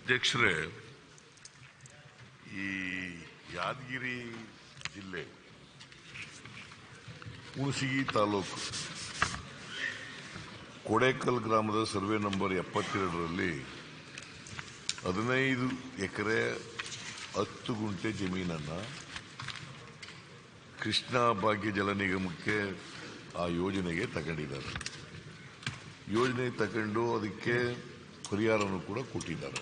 ಅಧ್ಯಕ್ಷರೇ ಈ ಯಾದಗಿರಿ ಜಿಲ್ಲೆ ಹುಣಸಗಿ ತಾಲೂಕು ಕೊಡೇಕಲ್ ಗ್ರಾಮದ ಸರ್ವೆ ನಂಬರ್ ಎಪ್ಪತ್ತೆರಡರಲ್ಲಿ ಹದಿನೈದು ಎಕರೆ ಹತ್ತು ಗುಂಟೆ ಜಮೀನನ್ನು ಕೃಷ್ಣ ಭಾಗ್ಯ ಜಲ ನಿಗಮಕ್ಕೆ ಆ ಯೋಜನೆಗೆ ತಗೊಂಡಿದ್ದಾರೆ ಯೋಜನೆ ತಗೊಂಡು ಅದಕ್ಕೆ ಪರಿಹಾರನೂ ಕೂಡ ಕೊಟ್ಟಿದ್ದಾರೆ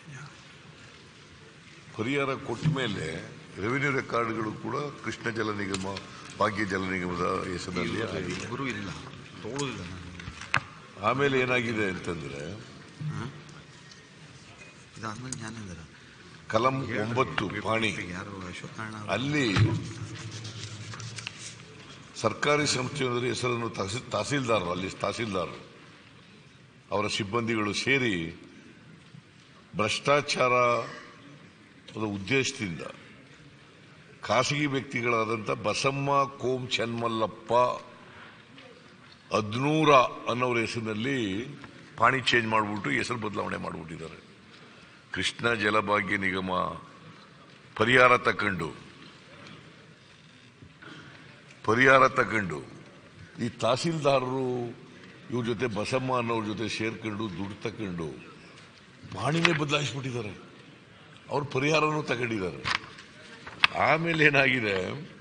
ಪರಿಹಾರ ಕೊಟ್ಟ ಮೇಲೆ ರೆವಿನ್ಯೂ ರೆಕಾರ್ಡ್ಗಳು ಕೂಡ ಕೃಷ್ಣ ಜಲ ನಿಗಮ ಭಾಗ್ಯ ಜಲ ನಿಗಮದ ಹೆಸರಿನಲ್ಲಿ ಆಗಿದೆ ಇಬ್ಬರು ಇಲ್ಲ ತಗೊಳ್ಳೋದಿಲ್ಲ ನಾನು ಆಮೇಲೆ ಏನಾಗಿದೆ ಅಂತಂದ್ರೆ ಇದಾದ್ಮೇಲೆ ಜ್ಞಾನೇಂದ್ರ ಕಲಂ ಒಂಬತ್ತು ಪಾಣಿ ಯಾರು ಅಶೋಕಣ್ಣ ಅಲ್ಲಿ ಸರ್ಕಾರಿ ಸಂಸ್ಥೆಯೊಂದರ ಹೆಸರನ್ನು ತಹಸೀಲ್ ತಹಸೀಲ್ದಾರ್ ಅಲ್ಲಿ ತಹಸೀಲ್ದಾರ್ ಅವರ ಸಿಬ್ಬಂದಿಗಳು ಸೇರಿ ಭ್ರಷ್ಟಾಚಾರದ ಉದ್ದೇಶದಿಂದ ಖಾಸಗಿ ವ್ಯಕ್ತಿಗಳಾದಂಥ ಬಸಮ್ಮ ಕೋಂ ಚೆನ್ಮಲ್ಲಪ್ಪ ಹದ್ನೂರ ಅನ್ನೋರ ಹೆಸರಿನಲ್ಲಿ ಪಾಣಿ ಚೇಂಜ್ ಮಾಡಿಬಿಟ್ಟು ಹೆಸರು ಬದಲಾವಣೆ ಮಾಡಿಬಿಟ್ಟಿದ್ದಾರೆ ಕೃಷ್ಣ ಜಲಭಾಗ್ಯ ನಿಗಮ ಪರಿಹಾರ ತಕೊಂಡು ಪರಿಹಾರ ತಕೊಂಡು ಈ ತಹಸೀಲ್ದಾರರು ಇವ್ರ ಜೊತೆ ಬಸಮ್ಮ ಅನ್ನೋರ ಜೊತೆ ಸೇರ್ಕೊಂಡು ದುಡ್ಡು ತಕೊಂಡು ಪಾಣಿನೇ ಬದಲಾಯಿಸ್ಬಿಟ್ಟಿದ್ದಾರೆ ಅವ್ರ ಪರಿಹಾರನೂ ತಗೊಂಡಿದ್ದಾರೆ ಆಮೇಲೆ ಏನಾಗಿದೆ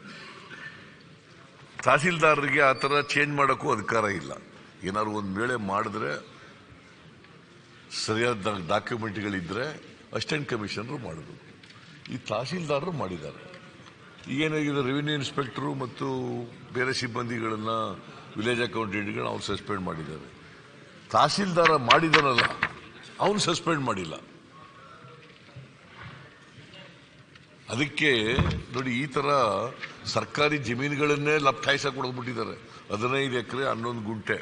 ತಹಸೀಲ್ದಾರರಿಗೆ ಆ ಥರ ಚೇಂಜ್ ಮಾಡೋಕ್ಕೂ ಅಧಿಕಾರ ಇಲ್ಲ ಏನಾದ್ರು ಒಂದು ವೇಳೆ ಮಾಡಿದ್ರೆ ಸರಿಯಾದ ಡಾಕ್ಯುಮೆಂಟ್ಗಳಿದ್ರೆ ಅಸಿಸ್ಟೆಂಟ್ ಕಮಿಷನರು ಮಾಡೋದು ಈ ತಹಸೀಲ್ದಾರರು ಮಾಡಿದ್ದಾರೆ ಈಗೇನಾಗಿದೆ ರೆವಿನ್ಯೂ ಇನ್ಸ್ಪೆಕ್ಟರು ಮತ್ತು ಬೇರೆ ಸಿಬ್ಬಂದಿಗಳನ್ನ ವಿಲೇಜ್ ಅಕೌಂಟೆಂಟ್ಗಳನ್ನ ಅವ್ರು ಸಸ್ಪೆಂಡ್ ಮಾಡಿದ್ದಾರೆ ತಹಸೀಲ್ದಾರ ಮಾಡಿದಾರಲ್ಲ ಅವನು ಸಸ್ಪೆಂಡ್ ಮಾಡಿಲ್ಲ ಅದಕ್ಕೆ ನೋಡಿ ಈ ತರ ಸರ್ಕಾರಿ ಜಮೀನುಗಳನ್ನೇ ಲಪ್ಟಾಯಿಸ ಕೊಡ್ಬಿಟ್ಟಿದ್ದಾರೆ ಹದಿನೈದು ಎಕರೆ ಹನ್ನೊಂದು ಗುಂಟೆ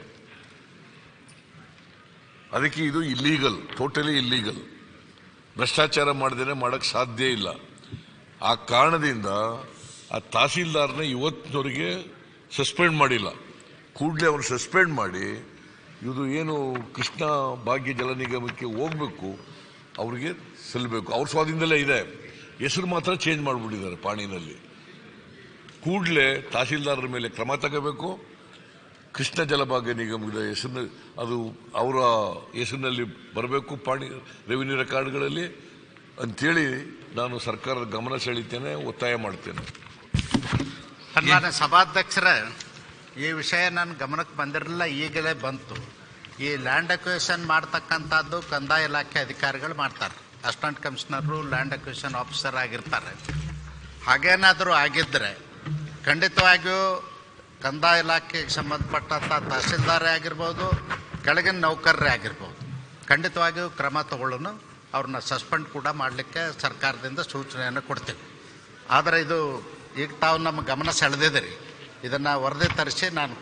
ಅದಕ್ಕೆ ಇದು ಇಲ್ಲೀಗಲ್ ಟೋಟಲಿ ಇಲ್ಲೀಗಲ್ ಭ್ರಷ್ಟಾಚಾರ ಮಾಡದೇನೆ ಮಾಡಕ್ ಸಾಧ್ಯ ಇಲ್ಲ ಆ ಕಾರಣದಿಂದ ಆ ತಹಸೀಲ್ದಾರ್ನ ಇವತ್ತಿನವರೆಗೆ ಸಸ್ಪೆಂಡ್ ಮಾಡಿಲ್ಲ ಕೂಡಲೇ ಅವನು ಸಸ್ಪೆಂಡ್ ಮಾಡಿ ಇದು ಏನು ಕೃಷ್ಣ ಭಾಗ್ಯ ಜಲ ನಿಗಮಕ್ಕೆ ಹೋಗ್ಬೇಕು ಅವ್ರಿಗೆ ಸಲ್ಲಬೇಕು ಅವ್ರ ಸ್ವಾಧೀನದಲ್ಲೇ ಇದೆ ಹೆಸರು ಮಾತ್ರ ಚೇಂಜ್ ಮಾಡಿಬಿಟ್ಟಿದ್ದಾರೆ ಪಾಣಿನಲ್ಲಿ ಕೂಡಲೇ ತಹಸೀಲ್ದಾರರ ಮೇಲೆ ಕ್ರಮ ತಗೋಬೇಕು ಕೃಷ್ಣ ಜಲಭಾಗ್ಯ ನಿಗಮದ ಹೆಸರಿನ ಅದು ಅವರ ಹೆಸರಿನಲ್ಲಿ ಬರಬೇಕು ಪಾಣಿ ರೆವಿನ್ಯೂ ರೆಕಾರ್ಡ್ಗಳಲ್ಲಿ ಅಂತೇಳಿ ನಾನು ಸರ್ಕಾರದ ಗಮನ ಸೆಳೀತೇನೆ ಒತ್ತಾಯ ಮಾಡ್ತೇನೆ ಸನ್ಮಾನ್ಯ ಸಭಾಧ್ಯಕ್ಷರ ಈ ವಿಷಯ ನನ್ನ ಗಮನಕ್ಕೆ ಬಂದಿರಲಿಲ್ಲ ಈಗಲೇ ಬಂತು ಈ ಲ್ಯಾಂಡ್ ಅಕ್ವಿಷನ್ ಮಾಡ್ತಕ್ಕಂಥದ್ದು ಕಂದಾಯ ಇಲಾಖೆ ಅಧಿಕಾರಿಗಳು ಮಾಡ್ತಾರೆ assistant commissioner land acquisition officer ಆಗಿರ್ತಾರೆ ಹಾಗೇನಾದರೂ ಆಗಿದ್ದರೆ ಖಂಡಿತವಾಗಿಯೂ ಕಂದಾಯ ಇಲಾಖೆಗೆ ಸಂಬಂಧಪಟ್ಟಂಥ ತಹಸೀಲ್ದಾರೇ ಆಗಿರ್ಬೋದು ಕೆಳಗಿನ ನೌಕರರೇ ಆಗಿರ್ಬೋದು ಖಂಡಿತವಾಗಿಯೂ ಕ್ರಮ ತಗೊಳ್ಳೋನು ಅವ್ರನ್ನ ಸಸ್ಪೆಂಡ್ ಕೂಡ ಮಾಡಲಿಕ್ಕೆ ಸರ್ಕಾರದಿಂದ ಸೂಚನೆಯನ್ನು ಕೊಡ್ತೀವಿ ಆದರೆ ಇದು ಈಗ ತಾವು ನಮ್ಮ ಗಮನ ಸೆಳೆದಿದ್ದೀರಿ ಇದನ್ನು ವರದಿ ತರಿಸಿ ನಾನು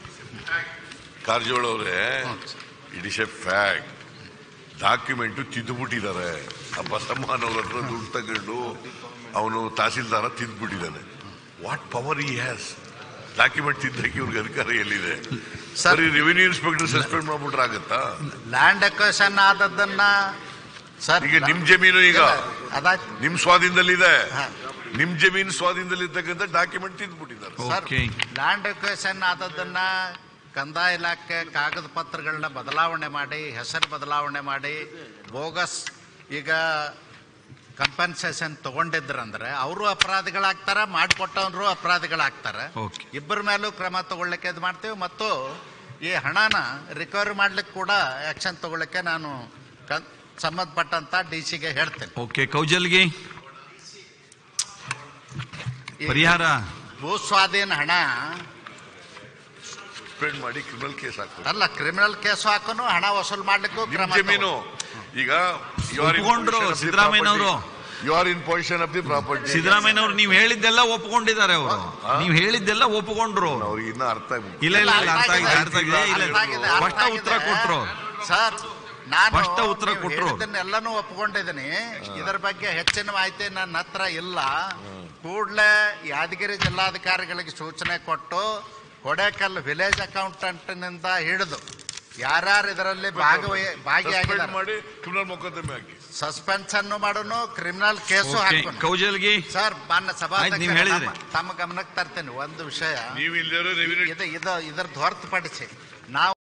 ಕಾರಜೋಳ ಅವರೇ it is a fact document ತಿದ್ದುಬಿಟ್ಟಿದ್ದಾರೆ ಆ ಬಸಮ್ಮನವ್ರ ಹತ್ರ ದುಡ್ಡು ತಗೊಂಡು ಅವನು ತಹಸೀಲ್ದಾರ ತಿದ್ದುಬಿಟ್ಟಿದ್ದಾನೆ what power he has document ತಿದ್ದಕ್ಕೆ ಇವ್ರಿಗೆ ಅಧಿಕಾರ ಎಲ್ಲಿದೆ ಸರ್- ಸರಿ ರೆವಿನ್ಯೂ ಇನ್ಸ್ಪೆಕ್ಟರ್ ಸಸ್ಪೆಂಡ್ ಮಾಡ್ಬಿಟ್ರೆ ಆಗತ್ತಾ ಲ್ಯಾಂಡ್ ಅಕ್ವೇಷನ್ ಆದದ್ದನ್ನ ಸರ್ ಈಗ ನಿಮ್ ಜಮೀನು ಈಗ ಅದಾಯ್ತು ನಿಮ್ ಸ್ವಾಧೀನದಲ್ಲಿದೆ ಹಾ. ನಿಮ್ ಜಮೀನು ಸ್ವಾಧೀನದಲ್ಲಿರ್ತಕ್ಕಂಥ ಡಾಕ್ಯುಮೆಂಟ್ ತಿದ್ದುಬಿಟ್ಟಿದ್ದಾರೆ ಸರ್ ಓಕೆ ಲ್ಯಾಂಡ್ ಅಕ್ವೇಷನ್ ಆದದ್ದನ್ನ ಕಂದಾಯ ಇಲಾಖೆ ಕಾಗದ ಪತ್ರಗಳನ್ನ ಬದಲಾವಣೆ ಮಾಡಿ ಹೆಸರು ಬದಲಾವಣೆ ಮಾಡಿ ಬೋಗಸ್ ಈಗ ಕಂಪನ್ಸೇಷನ್ ತಗೊಂಡಿದ್ರಂದ್ರೆ ಅವರು ಅಪರಾಧಿಗಳಾಗ್ತಾರ ಮಾಡಿಕೊಟ್ಟವನ್ರು ಅಪರಾಧಿಗಳಾಗ್ತಾರೆ ಓಕೆ ಇಬ್ಬರ ಮೇಲೂ ಕ್ರಮ ತಗೊಳ್ಳಿಕ್ಕೆ ಇದು ಮಾಡ್ತೀವಿ ಮತ್ತು ಈ ಹಣನ ರಿಕವರಿ ಮಾಡ್ಲಿಕ್ಕೆ ಕೂಡ ಆಕ್ಷನ್ ತಗೊಳ್ಳಿಕ್ಕೆ ನಾನು ಕನ್- ಸಂಬಂಧಪಟ್ಟಂತ ಡಿ ಸಿಗೆ ಹೇಳ್ತೇನೆ ಓಕೆ ಕೌಜಲ್ಗಿ ಈ ಪರಿಹಾರ ಭೂ ಸ್ವಾಧೀನ ಹಣ ಸಸ್ಪೆಂಡ್ ಮಾಡಿ ಕ್ರಿಮಿನಲ್ ಕೇಸ್ ಹಾಕ್ತಾರೆ ಅಲ್ಲ ಕ್ರಿಮಿನಲ್ ಕೇಸ್ ಹಾಕೋನು ಹಣ ವಸೂಲ್ ಮಾಡ್ಲಿಕ್ಕೂ ನಿಮ್ ಕ್ರಮ ಜಮೀನು ಈಗ ಒಪ್ಕೊಂಡ್ರು ಸಿದ್ದರಾಮಯ್ಯನವರು. You are in position of the property ಸಿದ್ದರಾಮಯ್ಯನವರು ನೀವು ಹೇಳಿದ್ದೆಲ್ಲ ಒಪ್ಕೊಂಡಿದ್ದಾರೆ ಅವರು ನೀವು ಹೇಳಿದ್ದೆಲ್ಲ ಒಪ್ಕೊಂಡ್ರು ಅವ್ರಿಗೆ ಇನ್ನ ಅರ್ಥ ಆಗ್ಬಿಟ್ಟು ಇಲ್ಲ ಇಲ್ಲ ಇಲ್ಲ ಅರ್ಥ ಆಗಿದೆ ಅರ್ಥ ಆಗಿದೆ ಇಲ್ಲ ಅರ್ಥ ಆಗಿದೆ, ಅರ್ಥ ಸ್ಪಷ್ಟ ಉತ್ತರ ಆಗಿದೆ. ಕೊಟ್ರು ಸರ್ ನಾನು ಸ್ಪಷ್ಟ ಉತ್ತರ ನೀವು ಕೊಟ್ರು. ಹೇಳಿದ್ದನ್ನೆಲ್ಲನೂ ಒಪ್ಕೊಂಡಿದ್ದೀನಿ ಇದರ ಬಗ್ಗೆ ಹೆಚ್ಚಿನ ಮಾಹಿತಿ ನನ್ನ ಹತ್ರ ಇಲ್ಲ ಕೂಡಲೇ ಯಾದಗಿರಿ ಜಿಲ್ಲಾಧಿಕಾರಿಗಳಿಗೆ ಸೂಚನೆ ಕೊಟ್ಟು ಕೊಡೇಕಲ್ ವಿಲೇಜ್ ಅಕೌಂಟೆಂಟ್ನಿಂದ ಹಿಡಿದು ಯಾರ್ಯಾರು ಇದರಲ್ಲಿ ಭಾಗವಹಿ ಸಸ್ಪೆಂಡ್ ಭಾಗಿಯಾಗಿದ್ದಾರೆ ಮಾಡಿ ಕ್ರಿಮಿನಲ್ ಮೊಕದ್ದಮೆ ಹಾಕಿ ಸಸ್ಪೆನ್ಷನ್ ಮಾಡೋನು ಕ್ರಿಮಿನಲ್ ಕೇಸು ಓಕೆ, ಹಾಕೋನು ಕೌಜಲ್ಗಿ ಸರ್ ಮಾನ್ಯ ಆಯ್ತು, ನೀವು ಸಭಾಧ್ಯಕ್ಷರೇ, ಹೇಳಿದ್ರಿ. ನಮ್ಮ- ತಮ್ಮ ಗಮನಕ್ಕೆ ತರ್ತೇನೆ ಒಂದು ವಿಷಯ ನೀವು ಇಲ್ಲದೇ ಇದು ಇದು ಇದ್ರದ್ದು ಹೊರತುಪಡಿಸಿ ನಾವು